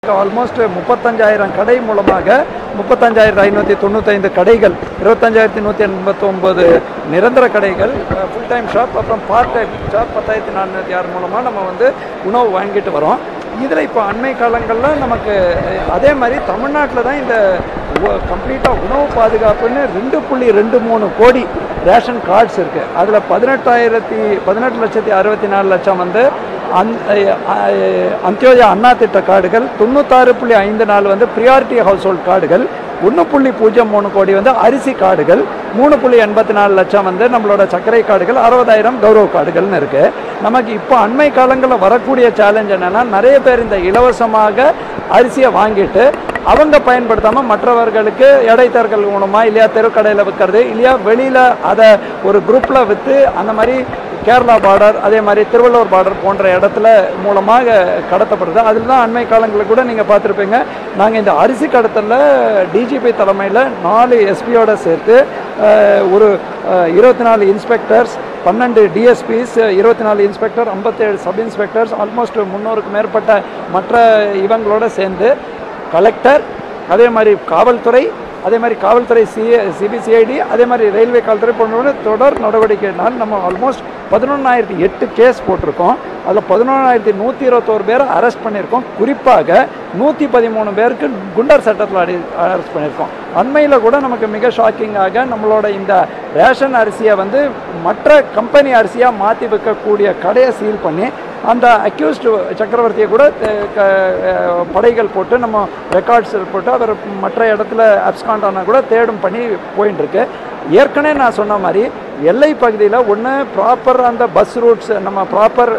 almost முப்பத்தஞ்சாயிரம் கடை மூலமாக முப்பத்தஞ்சாயிரத்தி ஐநூற்றி தொண்ணூத்தைந்து கடைகள் இருபத்தஞ்சாயிரத்தி நூற்றி எண்பத்தொம்போது நிரந்தர கடைகள் ஃபுல் டைம் ஷாப் அப்புறம் பார்ட் டைம் ஷாப் பத்தாயிரத்தி நானூற்றி ஆறு மூலமாக நம்ம வந்து உணவு வாங்கிட்டு வரோம் இதில் இப்போ அண்மை காலங்களில் நமக்கு அஹ், அதே மாதிரி தமிழ்நாட்டில் தான் இந்த கம்ப்ளீட்டாக உணவு பாதுகாப்புன்னு ரெண்டு புள்ளி ரெண்டு மூணு கோடி ரேஷன் கார்ட்ஸ் இருக்குது அதில் பதினெட்டாயிரத்தி பதினெட்டு லட்சத்தி அறுபத்தி நாலு லட்சம் வந்து அந் அஹ், அந்தியோதயா அண்ணா திட்ட கார்டுகள் தொண்ணூத்தாறு புள்ளி ஐந்து நாலு வந்து ப்ரியாரிட்டி ஹவுஸ் ஹோல்ட் கார்டுகள் ஒன்று புள்ளி பூஜ்ஜியம் மூணு கோடி வந்து அரிசி கார்டுகள் மூணு புள்ளி எண்பத்தி நாலு லட்சம் வந்து நம்மளோட சர்க்கரை கார்டுகள் அறுபதாயிரம் கௌரவ கார்டுகள்னு இருக்குது நமக்கு இப்போ அண்மை காலங்களில் வரக்கூடிய சேலஞ்ச் என்னென்னா நிறைய பேர் இந்த இலவசமாக அரிசியை வாங்கிட்டு அவங்க பயன்படுத்தாமல் மற்றவர்களுக்கு இடைத்தரகர்கள் மூலமாக இல்லையா தெருக்கடையில் விற்கிறது இல்லையா வெளியில் அதை ஒரு குரூப்பில் விற்று அந்த மாதிரி கேரளா பார்டர் அதே மாதிரி திருவள்ளூர் பார்டர் போன்ற இடத்துல மூலமாக கடத்தப்படுது அதில் தான் அண்மை காலங்களில் கூட நீங்கள் பார்த்துருப்பீங்க நாங்கள் இந்த அரிசி கடத்தலில் டிஜிபி தலைமையில் நாலு எஸ்பியோட சேர்த்து அஹ், ஒரு இருபத்தி நாலு இன்ஸ்பெக்டர்ஸ் பன்னெண்டு டிஎஸ்பிஸ் இருபத்தி நாலு இன்ஸ்பெக்டர் ஐம்பத்தேழு சப் இன்ஸ்பெக்டர்ஸ் ஆல்மோஸ்ட் முந்நூறுக்கு மேற்பட்ட மற்ற இவங்களோட சேர்ந்து கலெக்டர் அதே மாதிரி காவல்துறை அதே மாதிரி காவல்துறை சி சிபிசிஐடி அதே மாதிரி ரயில்வே காவல்துறை போன்ற தொடர் நடவடிக்கைனால் நம்ம ஆல்மோஸ்ட் பதினொன்றாயிரத்தி எட்டு கேஸ் போட்டிருக்கோம் அதில் பதினொன்றாயிரத்தி நூற்றி இருபத்தோரு பேரை அரெஸ்ட் பண்ணியிருக்கோம் குறிப்பாக நூற்றி பதிமூணு பேருக்கு குண்டர் சட்டத்தில் அடி அரெஸ்ட் பண்ணியிருக்கோம் அண்மையில் கூட நமக்கு மிக ஷாக்கிங்காக நம்மளோட இந்த ரேஷன் அரிசியை வந்து மற்ற கம்பெனி அரிசியாக மாற்றி விற்கக்கூடிய கடையை சீல் பண்ணி அந்த அக்யூஸ்டு சக்கரவர்த்தியை கூட அஹ், க- அஹ், படைகள் போட்டு நம்ம ரெக்கார்ட்ஸ் போட்டு அவர் மற்ற இடத்துல அப்ஸ்காண்ட் ஆனால் கூட தேடும் பண்ணி போயின்னு இருக்கு ஏற்கனவே நான் சொன்ன மாதிரி எல்லை பகுதியில் ஒன்று ப்ராப்பர் அந்த பஸ் ரூட்ஸ் நம்ம ப்ராப்பர்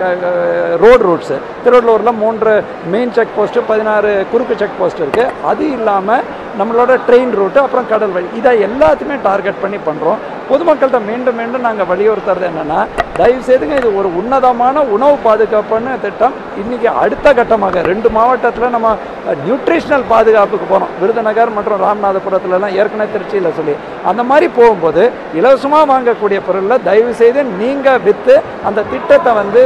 ரோடு ரூட்ஸு திருவள்ளூரில் மூன்று மெயின் செக் போஸ்ட்டு பதினாறு குறுக்கு செக் போஸ்ட் இருக்குது அது இல்லாமல் நம்மளோட ட்ரெயின் ரூட்டு அப்புறம் கடல் வழி இதை எல்லாத்தையுமே டார்கெட் பண்ணி பண்ணுறோம் பொதுமக்கள்கிட்ட மீண்டும் மீண்டும் நாங்கள் வலியுறுத்துறது என்னென்னா தயவு செய்துங்க இது ஒரு உன்னதமான உணவு பாதுகாப்புன்னு திட்டம் இன்றைக்கி அடுத்த கட்டமாக ரெண்டு மாவட்டத்தில் நம்ம நியூட்ரிஷனல் பாதுகாப்புக்கு போகிறோம் விருதுநகர் மற்றும் ராமநாதபுரத்துலலாம் ஏற்கனவே திருச்சியில் சொல்லி அந்த மாதிரி போகும்போது இலவசமாக வாங்கக்கூடிய பொருளில் தயவு செய்து நீங்கள் விற்று அந்த திட்டத்தை வந்து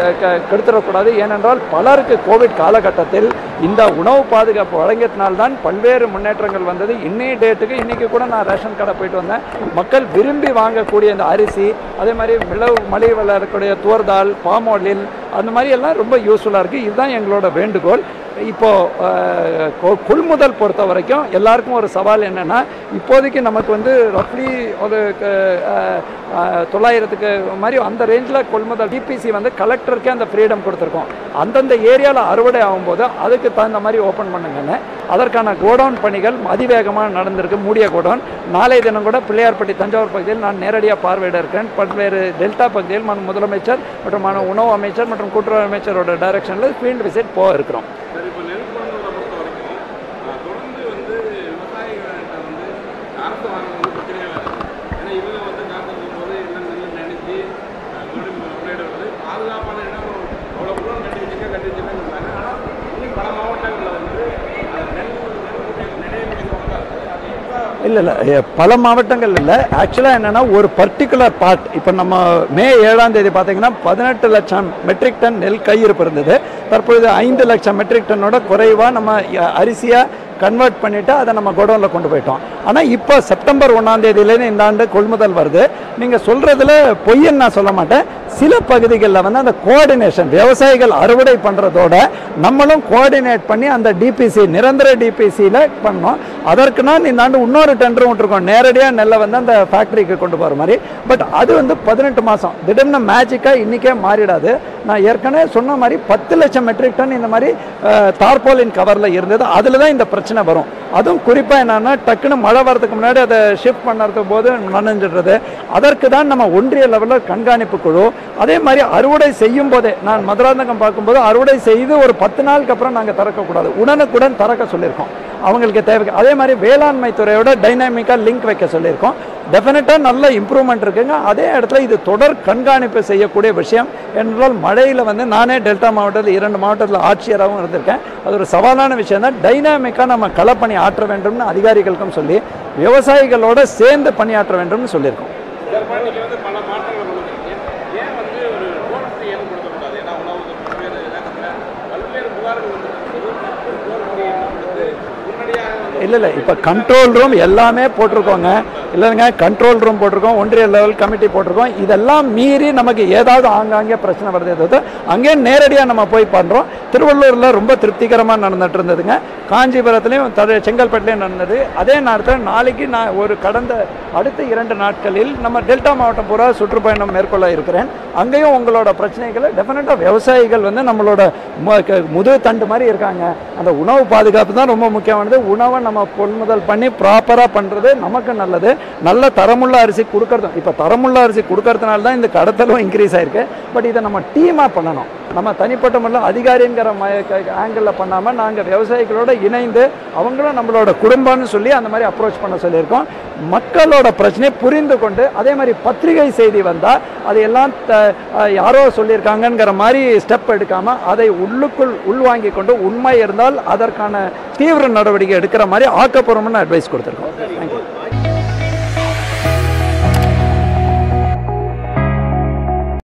க கெடுத்துடக்கூடாது ஏனென்றால் பலருக்கு கோவிட் காலகட்டத்தில் இந்த உணவு பாதுகாப்பு வழங்கியதுனால்தான் பல்வேறு முன்னேற்றங்கள் வந்தது இன்னைய டேட்டுக்கு இன்றைக்கி கூட நான் ரேஷன் கடை போயிட்டு வந்தேன் மக்கள் விரும்பி வாங்கக்கூடிய இந்த அரிசி அதே மாதிரி மிளவு மலிவு விளையாடக்கூடிய தூர்தால் பாமோலில் அந்த மாதிரி எல்லாம் ரொம்ப யூஸ்ஃபுல்லாக இருக்குது இதுதான் எங்களோட வேண்டுகோள் இப்போ அஹ், கொ- கொள்முதல் பொறுத்த வரைக்கும் எல்லாருக்கும் ஒரு சவால் என்னன்னா இப்போதைக்கு நமக்கு வந்து ரஃப்லி ஒரு க- அஹ், அஹ், தொள்ளாயிரத்துக்கு மாதிரி அந்த ரேஞ்சில் கொள்முதல் டிபிசி வந்து கலெக்டருக்கே அந்த ஃப்ரீடம் கொடுத்துருக்கோம் அந்தந்த ஏரியாவில் அறுவடை ஆகும்போது அதுக்கு தகுந்த மாதிரி ஓப்பன் பண்ணுங்கன்னு அதற்கான கோடவுன் பணிகள் அதிவேகமாக நடந்திருக்கு மூடிய கோடவுன் நாளைய தினம் கூட பிள்ளையார்பட்டி தஞ்சாவூர் பகுதியில் நான் நேரடியாக பார்வையிட இருக்கேன் பல்வேறு டெல்டா பகுதியில் மன முதலமைச்சர் மற்றும் மன உணவு அமைச்சர் மற்றும் கூட்டுறவு அமைச்சரோட டைரக்ஷனில் ஃபீல்டு விசிட் போக இருக்கிறோம் சரி இப்போ நெல் கொள்முதலை பொறுத்த வரைக்கும் ஆஹ், தொடர்ந்து வந்து விவசாயிகள்கிட்ட வந்து அரசு வாங்குறது வந்து பிரச்சனையாக இருக்குது ஏன்னா இவங்க வந்து காத்திருக்கும் போது எல்லாம் நெல் நினைச்சு மறுபடியும் விளையாடுவது பாதுகாப்பான இடம் அவ்வளோ கூட கட்டி வச்சுக்க கட்டி வச்சுருக்காங்க ஆனால் இன்னும் பல மாவட்டங்களில் வந்து ஆஹ், நெல் நெல் நிறைய முடிவாங்க அது எப்போ இல்லை இல்லை பல மாவட்டங்கள் இல்லை ஆக்சுவலாக என்னென்னா ஒரு பர்டிகுலர் பார்ட் இப்போ நம்ம மே ஏழாம் தேதி பார்த்தீங்கன்னா பதினெட்டு லட்சம் மெட்ரிக் டன் நெல் கையிருப்பு இருந்தது தற்பொழுது ஐந்து லட்சம் மெட்ரிக் டன்னோட குறைவாக நம்ம அஹ், அரிசியை கன்வெர்ட் பண்ணிவிட்டு அதை நம்ம குடோனில் கொண்டு போயிட்டோம் ஆனால் இப்போ செப்டம்பர் ஒன்றாம் தேதியிலேருந்து இந்த ஆண்டு கொள்முதல் வருது நீங்கள் சொல்கிறதுல பொய்யன்னு நான் சொல்ல மாட்டேன் சில பகுதிகளில் வந்து அந்த கோஆர்டினேஷன் விவசாயிகள் அறுவடை பண்ணுறதோட நம்மளும் கோஆர்டினேட் பண்ணி அந்த டிபிசி நிரந்தர டிபிசியில் பண்ணோம் அதற்கு நான் இந்த ஆண்டு இன்னொரு டெண்டரும் விட்டுருக்கோம் நேரடியாக நெல்லை வந்து அந்த ஃபேக்ட்ரிக்கு கொண்டு போகிற மாதிரி பட் அது வந்து பதினெட்டு மாதம் திடீர்னு மேஜிக்காக இன்றைக்கே மாறிடாது நான் ஏற்கனவே சொன்ன மாதிரி பத்து லட்சம் மெட்ரிக் டன் இந்த மாதிரி தார்பாலின் கவரில் இருந்தது அதில் தான் இந்த பிரச்சனை வரும் அதுவும் குறிப்பாக என்னன்னா டக்குன்னு மழை வரதுக்கு முன்னாடி அதை ஷிஃப்ட் பண்ணுறதுக்கு போது நனைஞ்சிடுறது அதற்கு தான் நம்ம ஒன்றிய லெவலில் கண்காணிப்பு குழு அதே மாதிரி அறுவடை செய்யும் போதே நான் மதுராந்தகம் பார்க்கும்போது அறுவடை செய்து ஒரு பத்து நாளுக்கு அப்புறம் நாங்கள் திறக்கக்கூடாது உடனுக்குடன் திறக்க சொல்லியிருக்கோம் அவங்களுக்கு தேவை அதே மாதிரி வேளாண்மை துறையோட டைனாமிக்காக லிங்க் வைக்க சொல்லியிருக்கோம் டெஃபினட்டாக நல்ல இம்ப்ரூவ்மெண்ட் இருக்குங்க அதே இடத்துல இது தொடர் கண்காணிப்பு செய்யக்கூடிய விஷயம் என்றால் மழையில் வந்து நானே டெல்டா மாவட்டத்தில் இரண்டு மாவட்டத்தில் ஆட்சியராகவும் இருந்திருக்கேன் அது ஒரு சவாலான விஷயம் தான் டைனாமிக்காக நம்ம களப்பணி ஆற்ற வேண்டும்னு அதிகாரிகளுக்கும் சொல்லி விவசாயிகளோட சேர்ந்து பணியாற்ற வேண்டும்னு சொல்லியிருக்கோம் இதற்காக நீங்கள் வந்து பல மாற்றங்களை கொண்டு வந்திருக்கீங்க ஏன் வந்து ஒரு போனஸை ஏற்படுத்தக்கூடாது ஏன்னா உணவு பல்வேறு நேரத்தில் பல்வேறு புகார்கள் வந்து இல்லை இல்லை இப்போ கண்ட்ரோல் ரூம் எல்லாமே போட்டிருக்கோங்க இல்லைங்க கண்ட்ரோல் ரூம் போட்டிருக்கோம் ஒன்றிய லெவல் கமிட்டி போட்டிருக்கோம் இதெல்லாம் மீறி நமக்கு ஏதாவது ஆங்காங்கே பிரச்சனை வருதே தவிர்த்து அங்கேயே நேரடியாக நம்ம போய் பண்ணுறோம் திருவள்ளூரில் ரொம்ப திருப்திகரமாக நடந்துட்டு இருந்ததுங்க காஞ்சிபுரத்துலேயும் த செங்கல்பட்டுலேயும் நடந்தது அதே நேரத்தில் நாளைக்கு நான் ஒரு கடந்த அடுத்த இரண்டு நாட்களில் நம்ம டெல்டா மாவட்டம் பூரா சுற்றுப்பயணம் மேற்கொள்ள இருக்கிறேன் அங்கேயும் உங்களோட பிரச்சனைகளை டெஃபினட்டாக விவசாயிகள் வந்து நம்மளோட மு- க- முதுகு தண்டு மாதிரி இருக்காங்க அந்த உணவு பாதுகாப்பு தான் ரொம்ப முக்கியமானது உணவை நம்ம கொள்முதல் பண்ணி ப்ராப்பராக பண்ணுறது நமக்கு நல்லது நல்ல தரமுள்ள அரிசி கொடுக்கறதும் இப்போ தரமுள்ள அரிசி கொடுக்கறதுனால தான் இந்த கடத்தலும் இன்க்ரீஸ் ஆயிருக்கு பட் இதை நம்ம டீமாக பண்ணணும் நம்ம தனிப்பட்ட முறையில் அதிகாரிங்கிற ஆங்கிளில் பண்ணாமல் நாங்கள் விவசாயிகளோட இணைந்து அவங்களும் நம்மளோட குடும்பம்னு சொல்லி அந்த மாதிரி அப்ரோச் பண்ண சொல்லியிருக்கோம் மக்களோட பிரச்சனையை புரிந்து கொண்டு அதே மாதிரி பத்திரிகை செய்தி வந்தால் அதையெல்லாம் த- அஹ் யாரோ சொல்லியிருக்காங்கங்கிற மாதிரி ஸ்டெப் எடுக்காமல் அதை உள்ளுக்குள் உள்வாங்கி கொண்டு உண்மை இருந்தால் அதற்கான தீவிர நடவடிக்கை எடுக்கிற மாதிரி ஆக்கப்பூர்வமான அட்வைஸ் கொடுத்துருக்கோம் தேங்க்யூ